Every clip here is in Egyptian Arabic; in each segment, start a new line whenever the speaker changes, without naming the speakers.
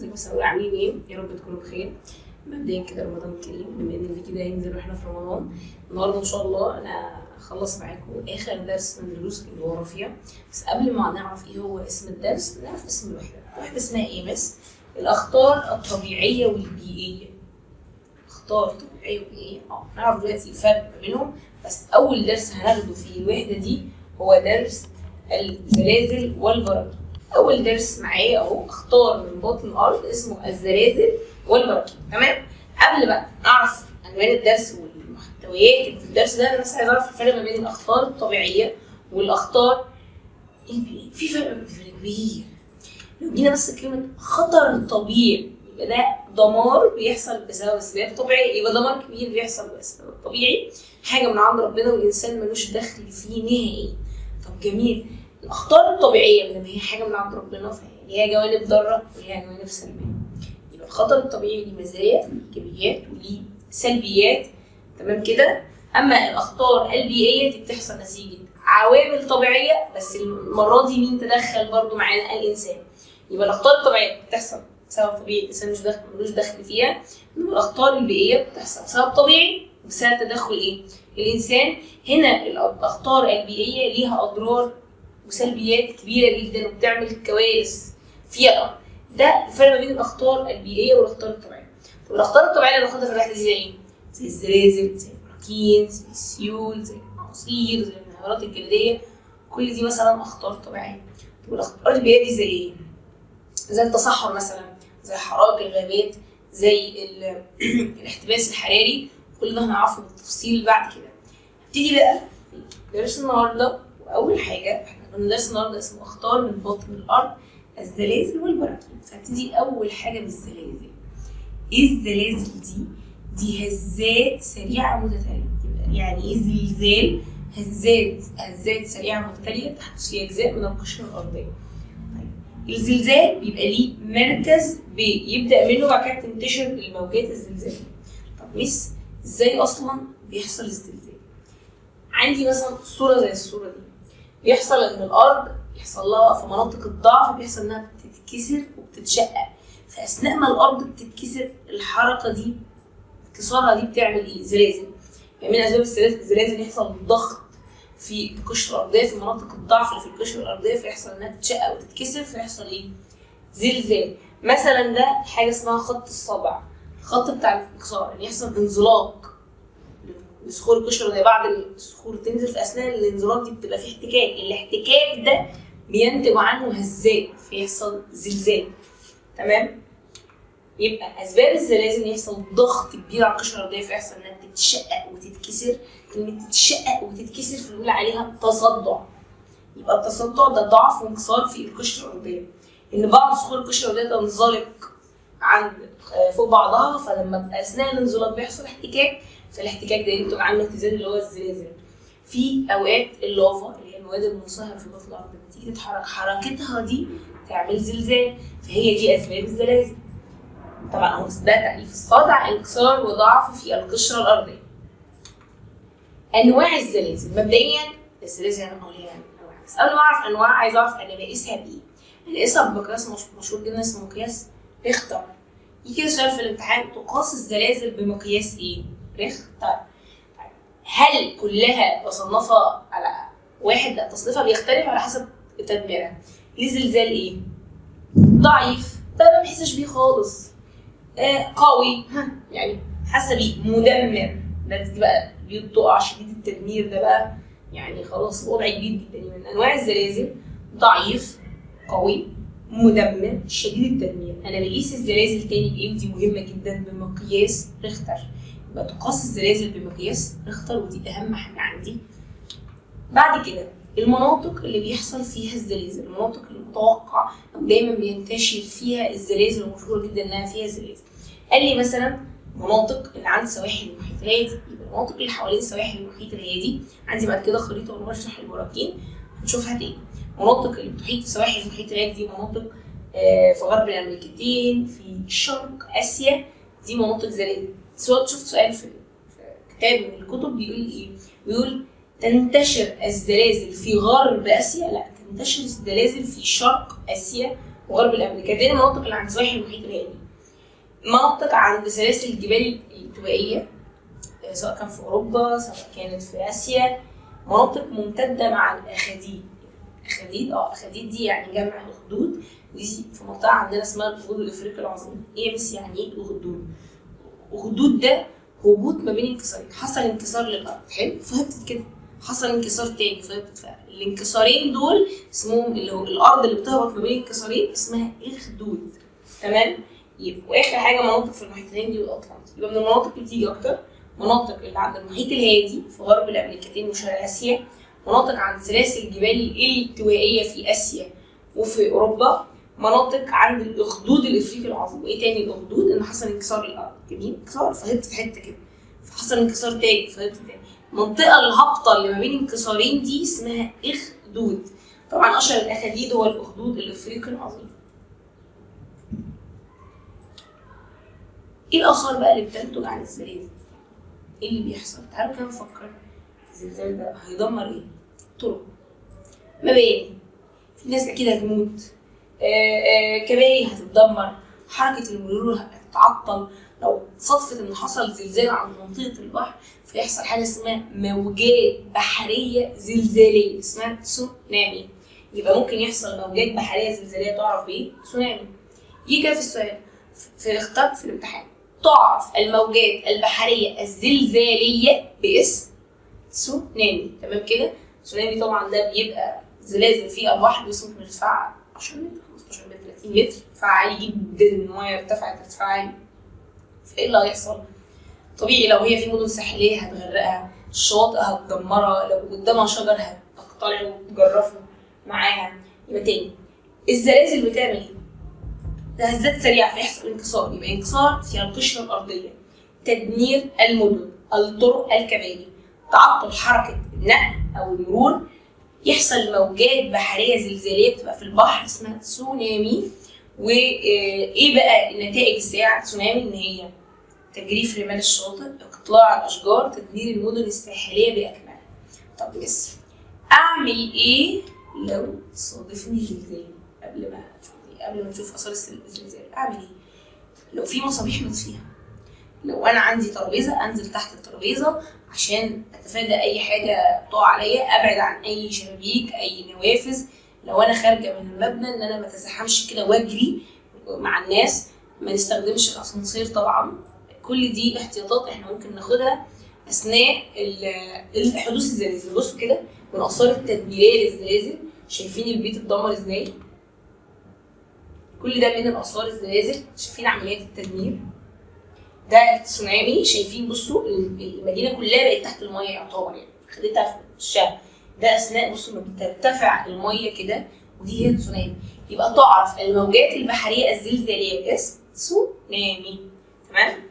ازيكم مساء عاملين ايه؟ يا رب تكونوا بخير مبدئيا كده رمضان كريم بما ان الفيديو ده هينزل واحنا في رمضان النهارده ان شاء الله انا هخلص معاكم اخر درس من دروس الجغرافيا بس قبل ما نعرف ايه هو اسم الدرس نعرف اسم الوحده الوحده اسمها ايه بس الاخطار الطبيعيه والبيئيه اخطار طبيعيه وبيئيه اه نعرف دلوقتي الفرق ما بينهم بس اول درس هناخده في الوحده دي هو درس الزلازل والبراكين اول درس معايا اهو اختار من بطن الارض اسمه الزلازل والبراكين تمام قبل بقى نعرف عنوان الدرس والمحتويات اللي في الدرس ده انا بس عايز اعرف الفرق ما بين الاخطار الطبيعيه والاخطار البيئيه في فرق فرق كبير لو جينا بس كلمه خطر طبيعي يبقى ده دمار بيحصل بسبب اسباب طبيعيه يبقى دمار كبير بيحصل بسبب طبيعي حاجه من عند ربنا والانسان ملوش دخل فيه نهائي طب جميل الاخطار الطبيعيه لما هي حاجه من عند ربنا فهي ليها جوانب ضاره وليها جوانب سلبيه يبقى الخطر الطبيعي ليه مزايا وليه ايجابيات وليه سلبيات تمام كده اما الاخطار البيئيه دي بتحصل نتيجه عوامل طبيعيه بس المره دي مين تدخل برضو معانا الانسان يبقى الاخطار الطبيعيه بتحصل بسبب طبيعي الانسان مش دخل ملوش دخل فيها انما الاخطار البيئيه بتحصل بسبب طبيعي بسبب تدخل ايه الانسان هنا الاخطار البيئيه ليها اضرار وسلبيات كبيره جدا وبتعمل كوارث في الارض ده الفرق ما بين الاخطار البيئيه والاخطار الطبيعيه طب الاخطار الطبيعيه اللي باخدها في الرحله دي زي ايه؟ زي الزلازل زي البراكين زي السيول زي الاعاصير زي الانهيارات الجليديه كل دي مثلا اخطار طبيعيه طب الاخطار البيئيه دي زي ايه؟ زي التصحر مثلا زي حرائق الغابات زي الاحتباس الحراري كل ده هنعرفه بالتفصيل بعد كده هبتدي بقى درس النهارده واول حاجه احنا كنا درس النهارده اسمه اخطار من بطن الارض الزلازل والبراكين فهبتدي اول حاجه بالزلازل ايه الزلازل دي دي هزات سريعه متتاليه يعني ايه زلزال هزات هزات سريعه متتاليه تحدث في اجزاء من القشره الارضيه طيب الزلزال بيبقى ليه مركز بيبدا منه بعد كده تنتشر الموجات الزلزاليه طب ميس ازاي اصلا بيحصل الزلزال عندي مثلا صوره زي الصوره دي بيحصل ان الارض يحصل لها في مناطق الضعف بيحصل انها بتتكسر وبتتشقق فاثناء ما الارض بتتكسر الحركه دي انكسارها دي بتعمل ايه زلازل يعني من اسباب الزلازل يحصل ضغط في القشره الارضيه في مناطق الضعف اللي في القشره الارضيه فيحصل انها تتشقق وتتكسر فيحصل ايه زلزال مثلا ده حاجه اسمها خط الصبع الخط بتاع الانكسار يعني يحصل انزلاق لصخور القشره زي بعض الصخور تنزل في اثناء الانزلاق دي بتبقى في احتكاك الاحتكاك ده بينتج عنه هزات فيحصل زلزال تمام يبقى اسباب الزلازل يحصل ضغط كبير على القشره الارضيه فيحصل انها تتشقق وتتكسر كلمه تتشقق وتتكسر فنقول عليها تصدع يبقى التصدع ده ضعف وانكسار في القشره الارضيه ان بعض صخور القشره الارضيه تنزلق عند فوق بعضها فلما اثناء الانزلاق بيحصل احتكاك فالاحتكاك ده ينتج عنه اهتزاز اللي هو الزلازل في اوقات اللافا اللي هي المواد المنصهره في بطن الارض لما تيجي تتحرك حركتها دي تعمل زلزال فهي دي اسباب الزلازل طبعا هو ده تأليف الصدع انكسار وضعف في القشره الارضيه انواع الزلازل مبدئيا الزلازل انا ليها انواع بس قبل ما اعرف انواع عايز اعرف انا بقيسها بايه بقيسها بمقياس مشهور جدا اسمه مقياس ريختر يجي كده سؤال في الامتحان تقاس الزلازل بمقياس ايه؟ ريختر هل كلها بصنفها على واحد لا تصنيفها بيختلف على حسب تدميرها ليه زلزال ايه؟ ضعيف ده ما بحسش بيه خالص آه قوي ها يعني حاسه بيه مدمر ده دي بقى بيقع شديد التدمير ده بقى يعني خلاص وضع كبير جدا من انواع الزلازل ضعيف قوي مدمر شديد التدمير انا بقيس الزلازل تاني بايه ودي مهمه جدا بمقياس ريختر يبقى تقاس الزلازل بمقياس ريختر ودي اهم حاجه عندي بعد كده المناطق اللي بيحصل فيها الزلازل المناطق المتوقع او دايما بينتشر فيها الزلازل ومشهوره جدا انها فيها زلازل قال لي مثلا مناطق اللي عند سواحل المحيط الهادي يبقى المناطق اللي حوالين سواحل المحيط الهادي عندي بعد كده خريطه وانا بشرح البراكين هنشوفها تاني المناطق اللي بتحيط سواحل المحيط الهادي دي مناطق في غرب الامريكتين في شرق اسيا دي مناطق زلازل سؤال شفت سؤال في كتاب من الكتب بيقول ايه؟ بيقول تنتشر الزلازل في غرب اسيا لا تنتشر الزلازل في شرق اسيا وغرب الامريكا دي المناطق اللي عند سواحل المحيط الهادي مناطق عند سلاسل الجبال التوائيه آه، سواء كان في اوروبا سواء كانت في اسيا مناطق ممتده مع الاخاديد اخاديد اه اخاديد دي يعني جمع الاخدود دي في منطقه عندنا اسمها الاخدود الافريقي العظيم ايه بس يعني ايه الاخدود الاخدود ده هبوط ما بين انكسارين حصل انكسار للارض حلو فهبطت كده حصل انكسار تاني فهبطت الانكسارين دول اسمهم اللي هو الارض اللي بتهبط ما بين انكسارين اسمها اخدود تمام يبقى واخر حاجه مناطق في المحيط الهندي والاطلنطي يبقى من المناطق اللي بتيجي اكتر مناطق اللي عند المحيط الهادي في غرب الامريكتين وشرق اسيا مناطق عند سلاسل الجبال الالتوائيه في اسيا وفي اوروبا مناطق عند الاخدود الافريقي العظيم وايه تاني الاخدود ان حصل انكسار للارض جميل انكسار فهبت في حته كده فحصل انكسار تاني فهبت تاني المنطقه الهابطه اللي ما بين انكسارين دي اسمها اخدود طبعا اشهر الاخاديد هو الاخدود الافريقي العظيم ايه الاثار بقى اللي بتنتج عن الزلازل ايه اللي بيحصل تعالوا كده نفكر الزلزال ده هيدمر ايه طرق مباني في ناس اكيد هتموت آه، آه، كباري هتتدمر حركه المرور هتتعطل لو صدفة إن حصل زلزال عند منطقة البحر فيحصل حاجة اسمها موجات بحرية زلزالية اسمها تسونامي يبقى ممكن يحصل موجات بحرية زلزالية تعرف بإيه؟ تسونامي يجي كده في السؤال في الاختيار في الامتحان تعرف الموجات البحرية الزلزالية باسم تسونامي تمام كده؟ تسونامي طبعا ده بيبقى زلازل في البحر بيوصل من ارتفاع 10 متر 15 متر 30 متر ارتفاع عالي جدا المايه ارتفعت ارتفاع عالي فايه اللي هيحصل؟ طبيعي لو هي في مدن ساحليه هتغرقها الشواطئ هتدمرها لو قدامها شجر هتقطعه وتجرفه معاها يبقى تاني الزلازل بتعمل ايه؟ تهزات سريعه فيحصل انكسار يبقى انكسار في القشره الارضيه تدمير المدن الطرق الكباري تعطل حركه النقل او المرور يحصل موجات بحريه زلزاليه بتبقى في البحر اسمها تسونامي وايه بقى النتائج السريعه التسونامي ان هي تجريف رمال الشاطئ اقلاع الاشجار تدمير المدن الساحليه باكملها طب بس اعمل ايه لو صادفني زلزال قبل ما قبل ما نشوف اثار الزلزال اعمل ايه لو في مصابيح مطفيها لو انا عندي ترابيزه انزل تحت الترابيزه عشان اتفادى اي حاجه تقع عليا ابعد عن اي شبابيك اي نوافذ لو انا خارجه من المبنى ان انا ما اتزحمش كده واجري مع الناس ما نستخدمش الاسانسير طبعا كل دي احتياطات احنا ممكن ناخدها اثناء حدوث الزلازل بصوا كده من اثار التدميريه للزلازل شايفين البيت اتدمر ازاي كل ده من الاثار الزلازل شايفين عمليات التدمير ده التسونامي شايفين بصوا المدينه كلها بقت تحت الميه يعتبر يعني خدتها في الشهر ده اثناء بصوا ما بترتفع الميه كده ودي هي التسونامي يبقى تعرف الموجات البحريه الزلزاليه باسم تسونامي تمام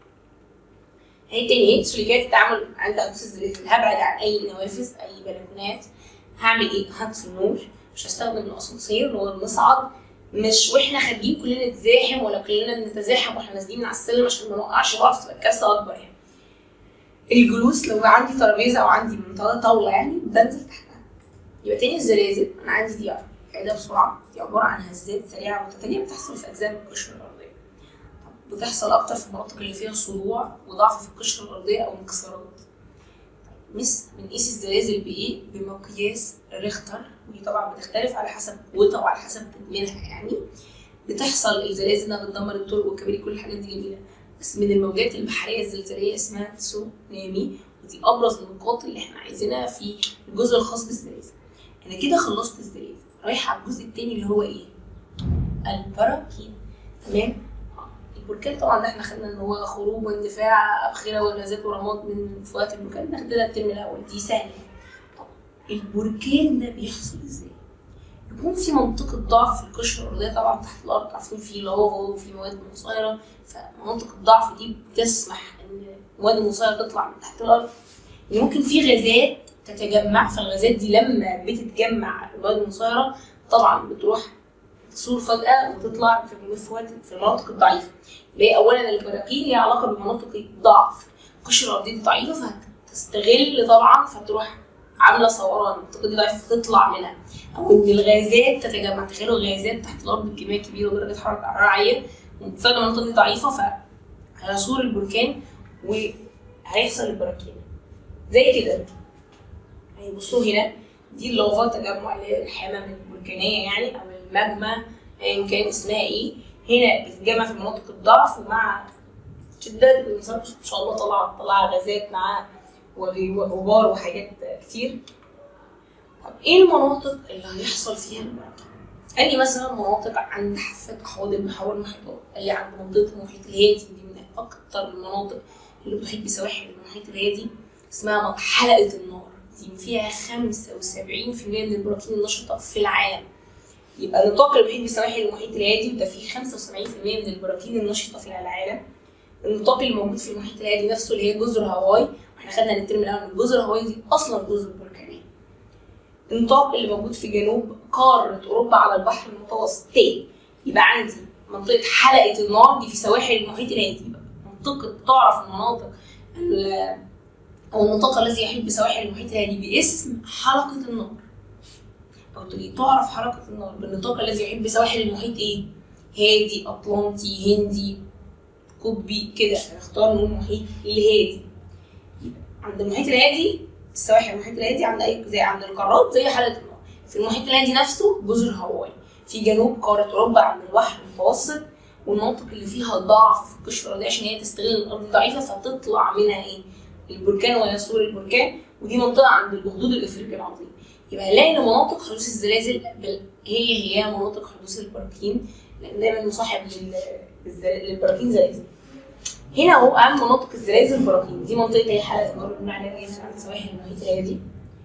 هي تاني ايه سلوكيات التعامل عند حدوث الزلازل هبعد عن اي نوافذ اي بلكونات هعمل ايه هطفي النور مش هستخدم الاسانسير اللي هو المصعد مش واحنا خارجين كلنا نتزاحم ولا كلنا نتزاحم واحنا نازلين على السلم عشان ما نوقعش بعض تبقى الكارثه اكبر يعني الجلوس لو عندي ترابيزه او عندي منطقه طاوله يعني بنزل تحتها يبقى تاني الزلازل انا عندي دي قاعده بسرعه دي عباره عن هزات سريعه متتاليه بتحصل في اجزاء من القشره الارضيه بتحصل اكتر في المناطق اللي فيها صدوع وضعف في القشره الارضيه او انكسارات مس بنقيس الزلازل بايه بمقياس ريختر ودي طبعا بتختلف على حسب قوتها وعلى حسب تدميرها يعني بتحصل الزلازل انها بتدمر الطرق والكباري كل الحاجات دي جميله بس من الموجات البحريه الزلزاليه اسمها تسونامي ودي ابرز النقاط اللي احنا عايزينها في الجزء الخاص بالزلازل انا كده خلصت الزلازل رايحه على الجزء التاني اللي هو ايه البراكين تمام البركان طبعا ده احنا خدنا ان هو خروج واندفاع ابخره وغازات ورماد من فوات البركان ده خدنا الترم الاول دي سهله طب البركان ده بيحصل ازاي؟ يكون في منطقة ضعف في القشرة الأرضية طبعا تحت الأرض عارفين في لافا وفي مواد منصهرة فمناطق الضعف دي بتسمح إن المواد المنصهرة تطلع من تحت الأرض يعني ممكن في غازات تتجمع فالغازات دي لما بتتجمع المواد المنصهرة طبعا بتروح تصور فجأة وتطلع في المفوات في المناطق الضعيفة اللي هي أولا البراكين ليها علاقة بمناطق الضعف القشرة الأرضية ضعيفة فهتستغل طبعا فتروح عامله صوران المنطقه دي ضعيفه فتطلع منها او ان الغازات تتجمع تخيلوا غازات تحت الارض بكميه كبيره ودرجه حراره عاليه وبسبب المنطقه دي ضعيفه فهيصور البركان وهيحصل البراكين زي كده يعني بصوا هنا دي اللافا تجمع اللي هي الحمم البركانيه يعني او الماجما ايا كان اسمها ايه هنا بتتجمع في مناطق الضعف ومع شدة الانسان ما شاء الله طلع طلع غازات معاه وغبار وحاجات كتير طب ايه المناطق اللي هيحصل فيها البراكين؟ قال لي مثلا مناطق عند حافة أحواض البحار والمحيطات، قال لي عند منطقة المحيط الهادي دي من أكتر المناطق اللي بتحيط بسواحل المحيط الهادي اسمها حلقة النار دي فيها 75% من البراكين النشطة في العالم يبقى النطاق اللي بيحيط بسواحل المحيط الهادي وده فيه 75% من البراكين النشطة في العالم النطاق اللي موجود في المحيط الهادي نفسه اللي هي جزر هاواي واحنا خدنا الترم الاول ان جزر هاواي دي اصلا جزر بركانيه النطاق اللي موجود في جنوب قاره اوروبا على البحر المتوسط تاني يبقى عندي منطقه حلقه النار دي في سواحل المحيط الهادي يبقى منطقه تعرف المناطق او المنطقه الذي يحيط بسواحل المحيط الهادي باسم حلقه النار او تقولي تعرف حلقه النار بالنطاق الذي يحيط بسواحل المحيط ايه هادي اطلنطي هندي قطبي كده هنختار نقول المحيط الهادي عند المحيط الهادي السواحل المحيط الهادي عند اي زي عند القارات زي حلقه النار في المحيط الهادي نفسه جزر هاواي في جنوب قاره اوروبا عند البحر المتوسط والمناطق اللي فيها ضعف في القشره الارضيه عشان هي تستغل الارض الضعيفه فتطلع منها ايه البركان ويسور البركان ودي منطقه عند الاخدود الافريقي العظيم يبقى هنلاقي ان مناطق حدوث الزلازل هي هي مناطق حدوث البراكين لان دايما مصاحب للبراكين زلازل هنا اهو اهم مناطق الزلازل البراكين دي منطقه هي حلقه النار اللي عليها عند سواحل المحيط الهادي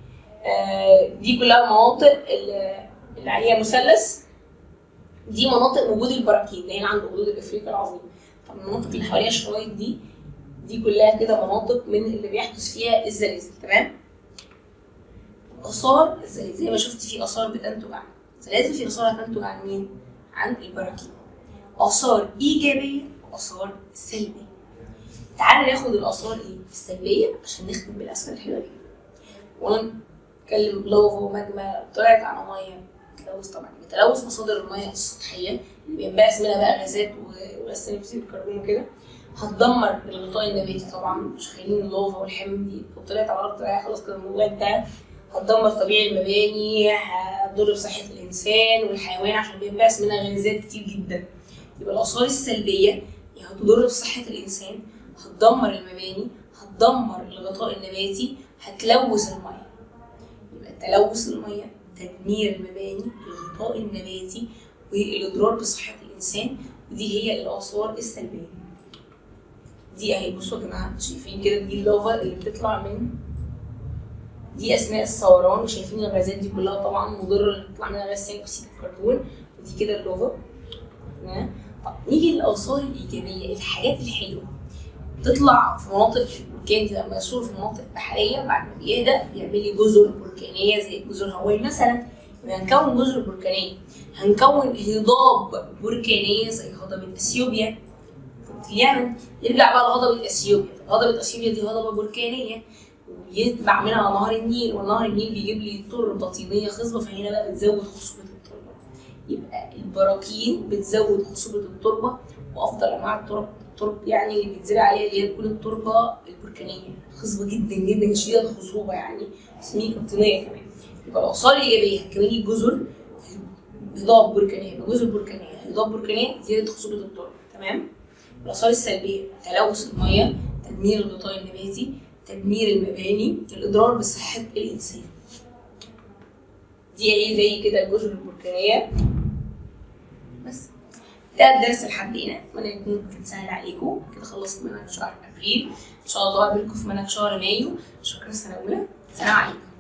آه دي كلها مناطق اللي هي مثلث دي مناطق وجود البراكين اللي هنا عند حدود الافريقي العظيم طب المناطق اللي حواليها الشرايط دي دي كلها كده مناطق من اللي بيحدث فيها الزلازل تمام اثار الزلازل زي ما شفت في اثار بتنتج عن زلازل في اثار هتنتج عن مين عن البراكين اثار ايجابيه واثار سلبيه تعالى ناخد الاثار ايه السلبيه عشان نختم بالاسئله الحلوه دي ونتكلم لافا وماجما طلعت على ميه تلوث طبعا بتلوث مصادر الميه السطحيه اللي بينبعث منها بقى غازات وغاز ثاني اكسيد الكربون وكده هتدمر الغطاء النباتي طبعا مش خايلين اللافا والحمم دي لو طلعت على الارض طلع خلاص كده الموضوع انتهى هتدمر طبيعي المباني هتضر بصحة الإنسان والحيوان عشان بينبعث منها غازات كتير جدا يبقى الآثار السلبية هي هتضر بصحة الإنسان هتدمر المباني هتدمر الغطاء النباتي هتلوث المية يبقى تلوث المية تدمير المباني الغطاء النباتي والإضرار بصحة الإنسان ودي هي الآثار السلبية دي أهي بصوا يا جماعة شايفين كده دي اللافا اللي بتطلع من دي اثناء الثوران شايفين الغازات دي كلها طبعا مضره اللي بتطلع منها غاز ثاني اكسيد الكربون ودي كده اللوفا طب نيجي للاثار الايجابيه الحاجات الحلوه تطلع في مناطق البركان دي لما يصور في مناطق بحريه بعد ما بيهدى بيعمل لي جزر بركانيه زي جزر هاواي مثلا يبقى هنكون جزر بركانيه هنكون هضاب بركانيه زي هضبه اثيوبيا في اليمن نرجع بقى لهضبه اثيوبيا هضبه اثيوبيا دي هضبه بركانيه يتبع منها نهر النيل ونهر النيل بيجيب لي تربه طينيه خصبه فهنا بقى بتزود خصوبه التربه يبقى البراكين بتزود خصوبه التربه وافضل انواع الترب الترب يعني اللي بيتزرع عليها اللي هي تكون التربه البركانيه خصبه جدا جدا شديده الخصوبه يعني سميكه طينيه كمان يبقى الاثار الايجابيه هتكون لي جزر هضاب بركانيه يبقى جزر بركانيه هضاب بركانيه زياده خصوبه التربه تمام الاثار السلبيه تلوث الميه تدمير الغطاء النباتي تدمير المباني الإضرار بصحة الإنسان دي ايه زي كده الجزر البركانية بس ده الدرس لحد هنا اتمنى يكون كان سهل عليكم كده خلصت منهج شهر ابريل ان شاء الله اقابلكم في منهج شهر مايو شكرا سنه اولى سلام عليكم